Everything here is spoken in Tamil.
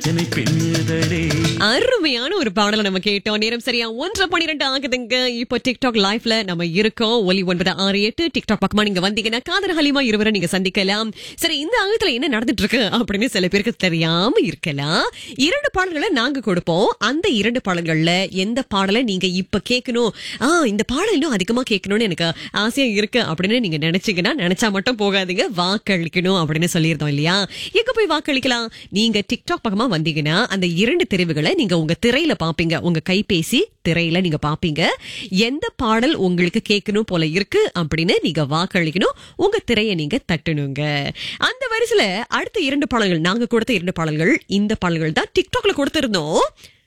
என்னை பெண்ணுதடே அருமையான ஒரு பாடலை நம்ம கேட்டோம் நேரம் சரியா ஒன்றரை பன்னிரெண்டு ஆகுதுங்க இப்போ டிக்டாக் லைவ்ல நம்ம இருக்கோம் ஒலி ஒன்பது ஆறு எட்டு டிக்டாக் பக்கமா நீங்க வந்தீங்கன்னா காதர் ஹலிமா இருவரை நீங்க சந்திக்கலாம் சரி இந்த ஆகத்துல என்ன நடந்துட்டு இருக்கு அப்படின்னு சில பேருக்கு தெரியாம இருக்கலாம் இரண்டு பாடல்களை நாங்க கொடுப்போம் அந்த இரண்டு பாடல்கள்ல எந்த பாடலை நீங்க இப்ப கேட்கணும் ஆ இந்த பாடல் இன்னும் அதிகமா கேட்கணும்னு எனக்கு ஆசையா இருக்கு அப்படின்னு நீங்க நினைச்சீங்கன்னா நினைச்சா மட்டும் போகாதீங்க வாக்களிக்கணும் அப்படின்னு சொல்லியிருந்தோம் இல்லையா எங்க போய் வாக்களிக்கலாம் நீங்க டிக்டாக் பக்கமா வந்தீங்கன்னா அந்த இரண்டு தெரிவுகளை நீங்க உங்க திரையில பாப்பீங்க உங்க கைபேசி திரையில நீங்க பாப்பீங்க எந்த பாடல் உங்களுக்கு கேட்கணும் போல இருக்கு அப்படின்னு நீங்க வாக்களிக்கணும் உங்க திரையை நீங்க தட்டணுங்க அந்த வரிசையில அடுத்த இரண்டு பாடல்கள் நாங்க கொடுத்த இரண்டு பாடல்கள் இந்த பாடல்கள் தான் டிக்டாக்ல கொடுத்திருந்தோம்